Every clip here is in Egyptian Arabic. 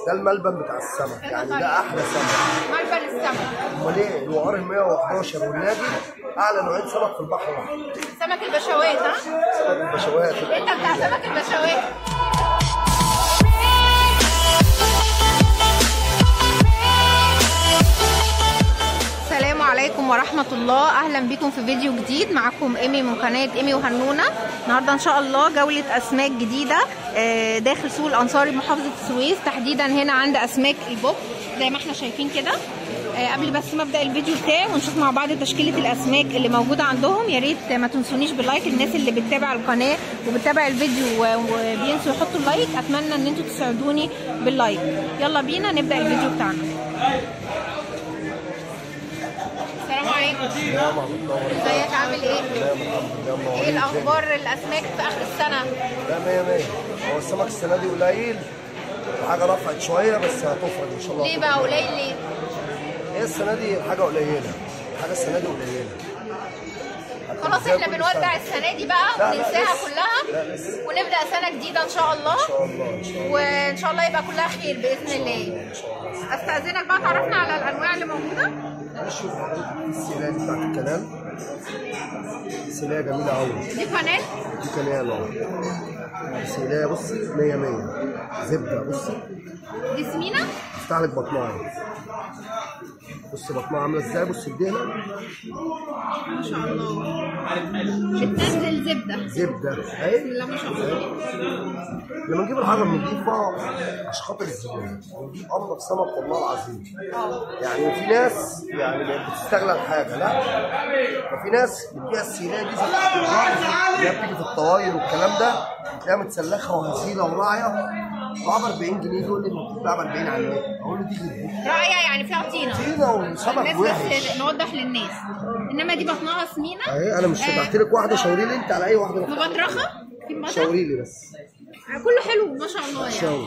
ده الملبن بتاع السمك يعني ده احلى سمك ملبن السمك امال ايه الوقار ال 111 والنادي اعلى نوعين سمك في البحر الاحمر سمك البشوات ها سمك البشوات انت بتاع سمك البشوات السلام عليكم ورحمة الله أهلا بكم في فيديو جديد معكم إيمي من قناة إيمي وهنونة النهاردة إن شاء الله جولة أسماك جديدة آه، داخل سوق الأنصاري بمحافظة السويس تحديدا هنا عند أسماك البوب زي ما احنا شايفين كده آه، قبل بس ما ابدا الفيديو بتاعي ونشوف مع بعض تشكيله الاسماك اللي موجوده عندهم يا ريت ما تنسونيش باللايك الناس اللي بتتابع القناه وبتتابع الفيديو و- وبينسوا يحطوا اللايك اتمنى ان انتوا تساعدوني باللايك يلا بينا نبدا الفيديو بتاعنا السلام عليكم يا ما بتدور ازيك عامل ايه يا محمد يا منورين ايه الاخبار الاسماك في اخر السنه لا 100 100 هو السمك السنه دي قليل حاجه رفعت شويه بس هتفرج ان شاء الله ليه بقى قليل ليه هي السنه دي حاجه قليله حاجه السنه دي قليله خلاص احنا بنودع السنه دي بقى لا، لا، وننساها لسه. كلها لا، لسه. ونبدا سنه جديده ان شاء الله ان شاء الله ان شاء الله وان شاء الله يبقى كلها خير باذن الله ان شاء الله استاذنك بقى تعرفنا على الانواع اللي موجوده نشوف حضرتك السلايه دي بتاعت الكلام سلايه جميله قوي دي فانيل دي كلام اهو سلايه بصي 100 100 زبده بصي دي سمينه افتح لك بطنها بصي بطنها عامله ازاي بصي الدهنه ما شاء الله بتنزل زبده زبده بسم اهي الله ما شاء الله لما نجيب الحاجه نضيفها عشان خاطر الزبون ودي انضف سمك والله العظيم اه يعني في ناس يعني بتستغلى الحاجه لا ففي ناس بتبيع السيلايه دي زي بتاعت الراعي اللي هي بتيجي في الطواير والكلام ده بتلاقيها متسلخه وهزيله وراعيه بقى ب 40 جنيه يقول لي انت بتتباع ب 40 على النت اقول له دي جنيه راعيه يعني فيها طينه طينه وسمك الناس وحش بس نوضح للناس انما دي بطنها سمينه اهي انا مش آه. فتحت لك واحده شاوري لي انت على اي واحده أنا مبطرخه في مبطرخ شاوري لي بس كله حلو ما شاء الله يعني شاوري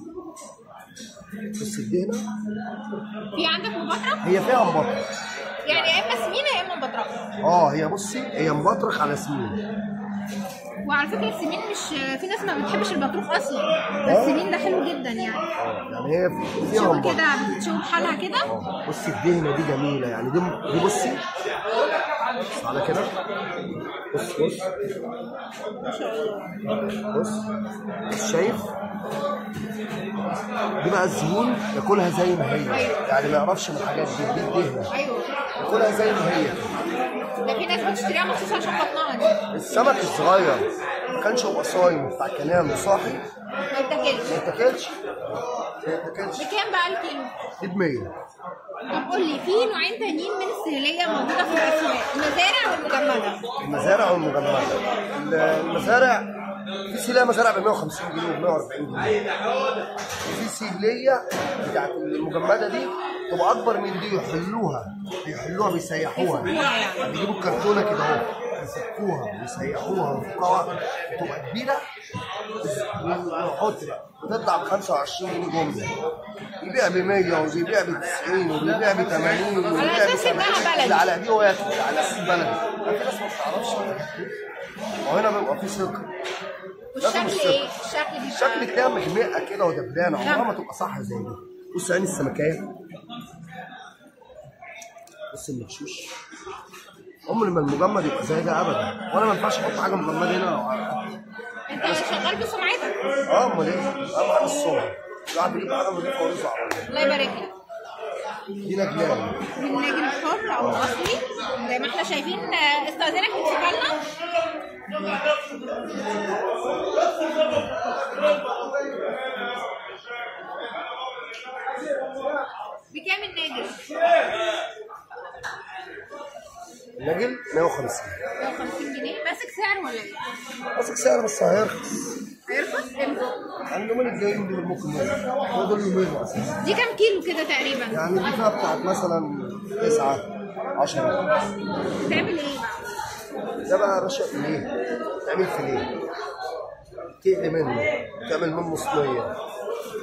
بص الدهنه في عندك مبطرخ هي فيها مبطرخ يعني يا اما سمينه يا اما مبطرخه اه هي بصي هي مبطرخ على سمين وعلى فكره السمين مش في ناس ما بتحبش البطروخ اصلا آه. السمين ده حلو جدا يعني اه يعني هي فيها شوف مبطرخ كده بتشوف بحالها كده اه بصي الدهنه دي جميله يعني دي دي بصي بص على كده بص بص ما شاء الله بص بص شايف دي بقى الزبون ياكلها زي ما هي يعني ما يعرفش من الحاجات دي دي الدهنه ايوه ياكلها زي ما هي ده في ناس بتشتريها مخصوص عشان بطنها دي السمك الصغير ما كانش هو صايم بتاع كلام صاحي ما يتاكلش ما يتاكلش ما يتاكلش بكام بقى الكيلو؟ دي ب 100 طب قول لي في نوعين تانيين من السهليه موجوده في الاسواق المزارع والمجمده المزارع والمجمدة المزارع في سيلة مزارع ب 150 جنيه و 140 جنيه وفي سيلية بتاعت المجمدة دي تبقى أكبر من دي يحلوها يحلوها بيسيحوها يعني. بيجيبوا الكرتونة كده أهو يفكوها ويسيحوها ويفكوها تبقى كبيرة وحطرة بتطلع ب 25 جنيه جملة يبيع ب 100 وبيبيع ب 90 وبيبيع ب 80 وبيبيع ب أساس إنها 70 بلدي. اللي على دي هو ياكل على اساس بلدي في ناس ما بتعرفش وهنا بيبقى في ثقه لازم والشكل الثقة. ايه؟ الشكل بيبقى الشكل كده مغمقه كده ودبلانه عمرها ما تبقى صح زي دي بص عين السمكايه بص المغشوش عمر ما المجمد يبقى زي ده ابدا وانا ما ينفعش احط حاجه مجمده هنا لو عارف. انت شغال بسمعتك اه امال ايه؟ اهم حاجه الصور الواحد بيجيب حاجه نظيفه ورزع عليها الله يبارك لك دي نجلان من نجم الحر او الاصلي زي ما احنا شايفين آه، استاذنك تكتبها لنا بكام الناجم؟ النجل 150 150 جنيه ماسك سعر ولا ايه؟ ماسك سعر بس هيرخص هيرخص امتى؟ اليومين الجايين دول ممكن يرخص. هو دول يومين اساسا دي كام كيلو كده تقريبا؟ يعني دي فيها بتاعت مثلا 9 10 بتعمل ايه بقى؟ ده بقى يا باشا فيليه تعمل فيليه تقلي منه تعمل منه صينيه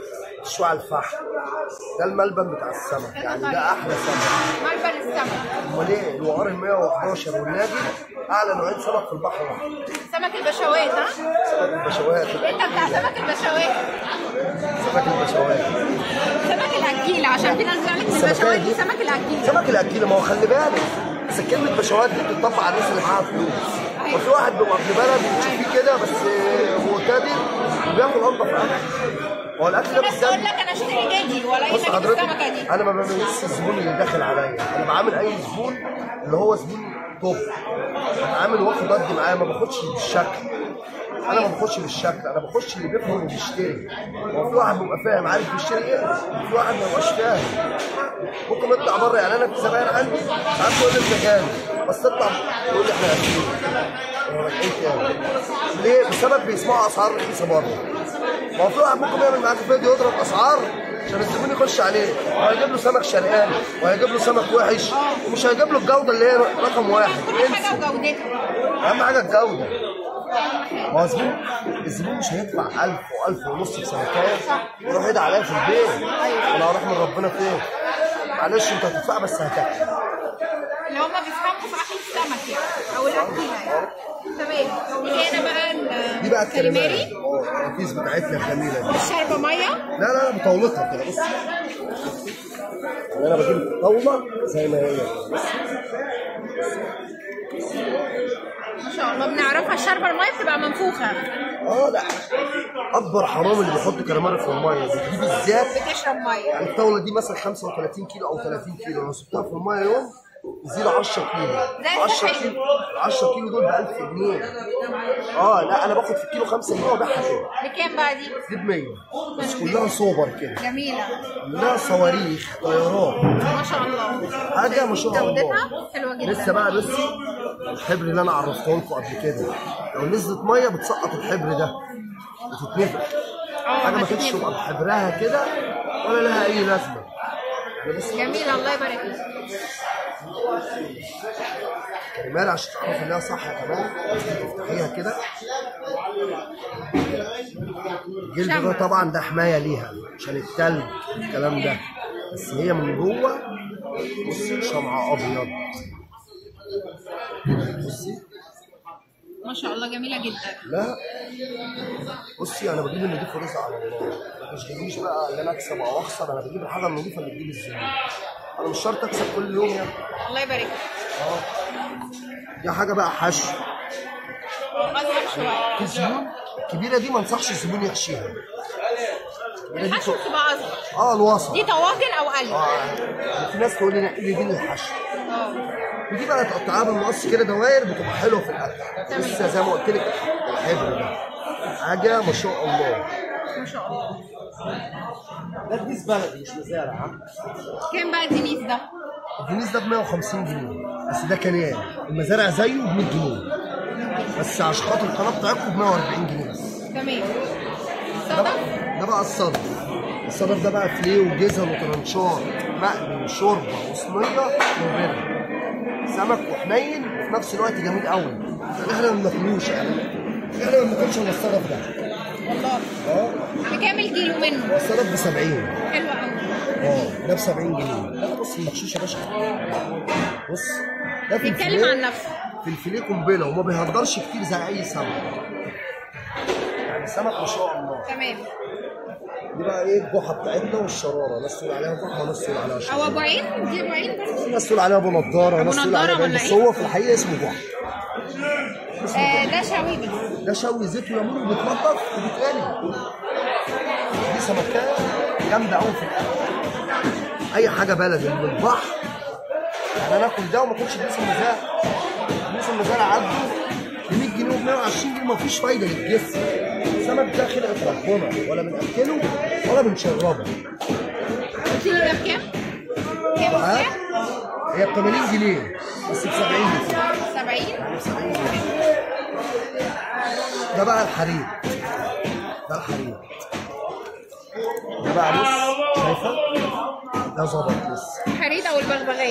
بتشوي على الفحم ده الملبن بتاع السمك يعني ده احلى سمك ملبن السمك امال ايه الوقار ال 111 والنادي اعلى نوعين سمك في البحر واحد سمك البشوات ها سمك البشوات انت بتاع سمك البشوات سمك البشوات سمك العجيله عشان في ناس بيقول لك السمكية البشوات دي؟ دي سمك العجيله سمك الاكيل ما هو خلي بالك بس كلمه بشوات دي بتطبق على الناس اللي معاها فلوس وفي واحد بيبقى ابن بلد بتشوف فيه كده بس معتدل وبياكل انضف اكل هو الاكل ده ناس تقول بالذات لك انا اشتري جدي ولا بص ايه حضرتك السمكه دي انا ما بميزش الزبون اللي داخل عليا انا بعامل اي زبون اللي هو زبون توب بتعامل واخد ضد معاه ما باخدش بالشكل انا ما باخدش بالشكل انا بخش اللي بيفهم وبيشتري هو في واحد بيبقى فاهم عارف بيشتري ايه وفي واحد ما بيبقاش فاهم ممكن يطلع بره يعني انا في زباين عندي ساعات تقول لي انت غالي بس تطلع تقول لي احنا غاليين هو راجعين تاني ليه؟ بسبب بيسمعوا اسعار رخيصه بره ما هو في واحد ممكن يعمل معاك فيديو يضرب اسعار عشان الزبون يخش عليه وهيجيب له سمك شرقان وهيجيب له سمك وحش ومش هيجيب له الجوده اللي هي رقم واحد كل حاجه انسى وجودتها اهم حاجه الجوده ما هو الزبون الزبون مش هيدفع 1000 و1000 ونص في سمكايه ويروح يدعي عليا في البيت انا هروح من ربنا فين؟ معلش انت هتدفع بس هتاكل اللي هم بيفهموا في اكل السمك يعني او الاكيله يعني تمام دي هنا بقى ال- دي بقى الكاليماري الكاليماري اه الكيس بتاعتنا الجميله دي شاربه ميه لا لا لا بطاولتها كده بص يعني انا بجيب الطاوله زي ما هي كده بص ما شاء الله بنعرفها الشاربه الميه بتبقى منفوخه اه لا اكبر حرام اللي بيحط كاليماري في الميه دي بالذات بتشرب ميه يعني الطاوله دي مثلا 35 كيلو او 30 كيلو لو سبتها في الميه يوم تزيد 10 كيلو زي 10 السحل. كيلو 10 كيلو دول ب 1000 جنيه اه لا انا باخد في الكيلو 5 جنيه وابيعها كده بكام بقى دي؟ دي ب 100 بس كلها سوبر كده جميله كلها صواريخ طيارات ما شاء الله حاجه ما شاء الله جودتها حلوه جدا لسه بقى بصي الحبر اللي انا عرفته لكم قبل كده لو نزلت ميه بتسقط الحبر ده بتتنفخ اه حاجه ما كانتش هتتنفخ. تبقى بحبرها كده ولا لها اي لازمه يعني بص جميله الله يبارك فيك كمان عشان تعرف انها صح يا كمان تفتحيها كده الجلد ده شمع. طبعا ده حمايه ليها عشان التلج الكلام ده بس هي من جوه بصي شمعة ابيض بصي ما شاء الله جميله جدا لا بصي انا بجيب النضيف ورزق على الله ما تشغلنيش بقى ان انا اكسب او اخسر انا بجيب الحاجه النظيفه اللي تجيب الزبون انا مش شرط اكسب كل يوم يعني الله يبارك فيك اه دي حاجه بقى حشو اصغر شويه في زبون الكبيره دي ما انصحش الزبون يحشيها الكبيرة دي الحشو بتبقى- بتبقى اصغر اه الوسط دي طواجن او قلي اه يعني في ناس تقول لي نقي لي دي للحشو اه ودي بقى تقطعها بالمقص كده دواير بتبقى حلوه في الاكل تمام. لسه زي ما قلت لك الحبر ده حاجه ما شاء الله ما شاء الله ده دنيس بلدي مش مزارع ها كام بقى الدنيس ده؟ الدنيس ده ب 150 جنيه بس ده كنيان المزارع زيه ب 100 جنيه بس عشان خاطر القناه بتاعتكم ب 140 جنيه بس تمام ده بقى صدف ده بقى الصدف الصدف ده بقى فليه وجزل وطرنشات مقلي وشوربه وصينيه وبر سمك وحنين وفي نفس الوقت جميل قوي يعني احنا ما بناكلوش يعني احنا ما بناكلش الا الصدف ده والله اه بكام الكيلو منه؟ الصدف ب 70 حلو قوي اه ده ب 70 جنيه لا بص المغشوش يا باشا بص ده في بيتكلم الفيليه- عن نفسه في الفيليه قنبله وما بيهدرش كتير زي اي سمك يعني سمك ما شاء الله تمام دي بقى ايه الجحا بتاعتنا والشراره ناس تقول عليها جحا وناس تقول عليها او شراره ابو عين دي ابو عين برضه ناس تقول عليها ابو نضاره أبو وناس تقول نضارة عليها ولا بعيد بس إيه؟ هو في الحقيقه اسمه جحا اسمه آه جحا ده شاويبي ده شوي زيت وليمون وبيتنضف وبيتقلي دي سمكه جامده قوي في الاكل اي حاجه بلدي من البحر يعني انا اكل ده وما اكلش ديس المزارع ديس المزارع عبده ب 100 جنيه و 120 جنيه مفيش فايده للجسم السمك ده خلقه ربنا ولا بناكله ولا بنشربه قلت لي ده بكام؟ كام ها؟ وكام؟ هي ب 80 جنيه بس ب 70 جنيه 70 يعني ب 70 جنيه ده بقى الحرير ده الحرير ده بقى بص شايفه ده ظبط لسه حريد او البغبغان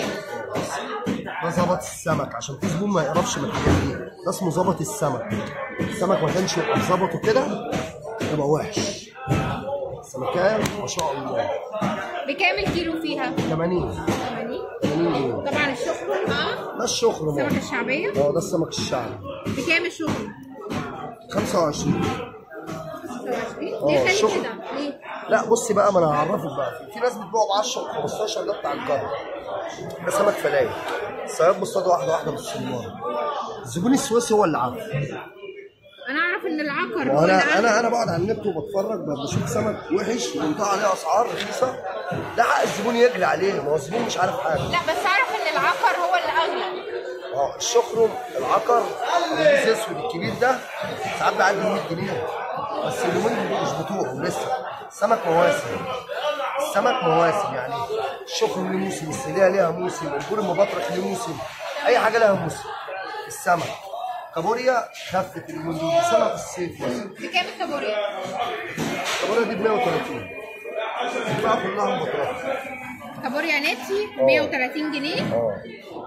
ده ظبط السمك عشان في زبون ما يقربش من الحاجات دي ده اسمه ظبط السمك السمك ما كانش يبقى ظبطه كده يبقى وحش سمكايه ما شاء الله بكام الكيلو فيها 80 80 80 جنيه طبعا الشكر اه ده الشخر السمكه ده الشعبيه اه ده السمك الشعبي بكام الشكر 25 25 ليه خلي الشكر. كده ليه لا بصي بقى ما انا هعرفك بقى في, في ناس بتبيعه ب 10 و 15 ده بتاع الجرة ده سمك فلاي الصياد بيصطادوا واحده واحده بالسناره الزبون السويسي هو اللي عارف انا اعرف ان العقر ما هو هو اللي انا أغلى. انا انا بقعد على النت وبتفرج ب- بشوف سمك وحش وينطق عليه اسعار رخيصه ده حق الزبون يجري عليه ما هو الزبون مش عارف حاجه لا بس اعرف ان العقر هو اللي اغلى اه الشخرم العقر الرئيس الاسود الكبير ده ساعات بيعدي 100 جنيه بس اليومين دول مش بتوعه لسه السمك مواسم السمك مواسم يعني الشخرم ليه موسم السليه ليها موسم البور المبطرخ ليه موسم اي حاجه لها موسم السمك كابوريا خفت اليومين دول سمك الصيف مثلا بكام الكابوريا الكابوريا دي ب 130 بقى كلها مبطرخ كابوريا ناتي 130 جنيه اه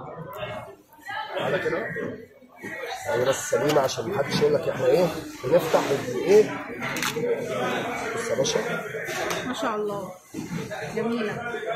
على كده هي بس سليمة عشان محدش يقول لك احنا ايه بنفتح ال- ايه بص يا باشا ما شاء الله جميله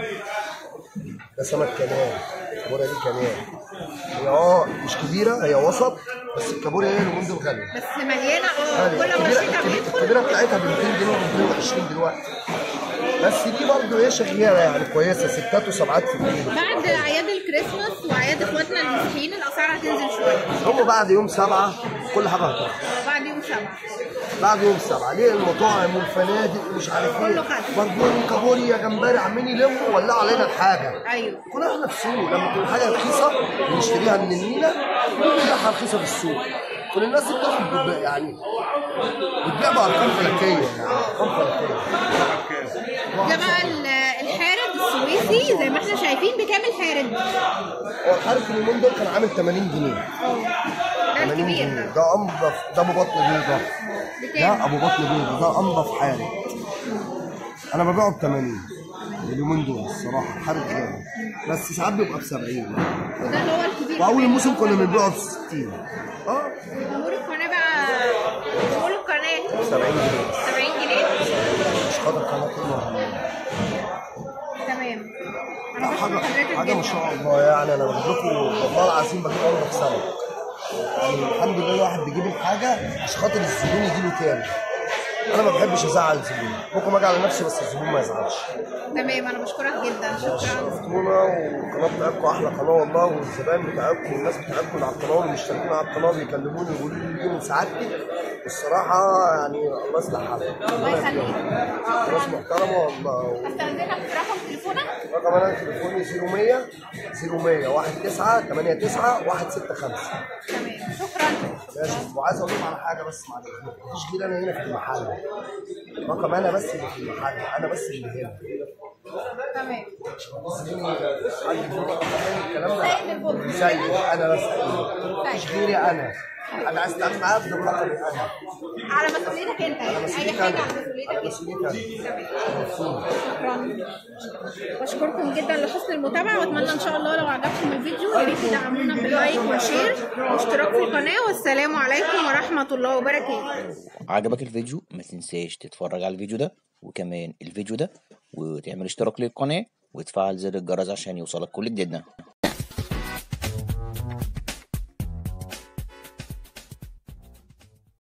ده سمك كنال الكابوريا دي كنال هي اه مش كبيرة هي وسط بس الكابوريا هي اليومين دول غالية بس مليانه اه غالية كل ما الكبيرة الشتاء الكبيرة- بيدخل الكبيرة بتاعتها ب 200 جنيه و 220 دلوقتي بس دي برضه ايه شغالة يعني كويسة ستات وسبعات في الكيلو بعد اعياد الكريسماس واعياد اخواتنا المسيحيين الاسعار هتنزل شويه هم بعد يوم سبعة كل حاجة هتطلع بعد يوم سبعة بعد يوم سبعة ليه المطاعم والفنادق ومش عارف ايه كله خد. برجون كابوريا جمبري عمالين يلموا وولعوا علينا الحاجة ايوه كنا احنا في السوق لما تكون حاجة رخيصة بنشتريها من المينا بنبيعها رخيصة في السوق كل الناس دي بتاخد بب- يعني بتبيع بأرقام فلكية يعني أرقام فلكية ده بقى ال- الحارد السويسي زي ما احنا شايفين بكام الحارد؟ هو الحارس اليومين دول كان عامل 80 جنيه اه ده 80 الكبير جنيه ده ده أنضف ده أبو بطن بيضة بكام؟ ده أبو بطن بيضة ده أنضف حارس أنا ببيعه ب 80 اليومين دول الصراحة حارس جامد بس ساعات بيبقى ب 70 وده اللي هو الكبير واول كمان. موسم كنا بنبيعه ب 60 اه جمهور القناة بقى جمهور القناة 70 جنيه 70 جنيه مش خاطر قناه كلها تمام لا انا حاجه بشكر حضرتك حاجه ما جدا شاء الله يعني انا بجيب لكم والله العظيم بجيب انضف سمك يعني الحمد لله الواحد بيجيب الحاجه عشان خاطر الزبون يجي له تاني انا ما بحبش ازعل الزبون ممكن اجي على نفسي بس الزبون ما يزعلش تمام انا بشكرك جدا شكرا شرفتونا والقناه بتاعتكم احلى قناه والله والزبائن بتاعتكم والناس بتاعتكم اللي على القناه والمشتركين على القناه بيكلموني ويقولوا لي يجي من سعادتك الصراحه يعني الله يصلح حالك الله يخليك ناس محترمه والله استاذنك برقم تليفونك رقم انا تليفوني 0100 0100 19 89 165 تمام شكرا ماشي وعايز اقول لكم على حاجه بس معلش مفيش غير انا هنا في المحل رقم انا بس اللي في المحل انا بس اللي هنا تمام حد يقول رقم تاني الكلام ده سيد البطل. سيد انا بس مفيش غيري انا انا عايز تتعامل معايا افضل رقمي انا على مسؤوليتك انت يعني اي مسؤوليتي حاجه أنا. على على مسؤوليتك مسؤوليتي انت انا تمام شكرا بشكركم جدا لحسن المتابعه واتمنى ان شاء الله لو عجبكم الفيديو يا ريت تدعمونا باللايك والشير واشتراك في القناه والسلام عليكم ورحمه الله وبركاته عجبك الفيديو ما تنساش تتفرج على الفيديو ده وكمان الفيديو ده وتعمل اشتراك للقناة وتفعل زر الجرس عشان يوصلك كل جديدنا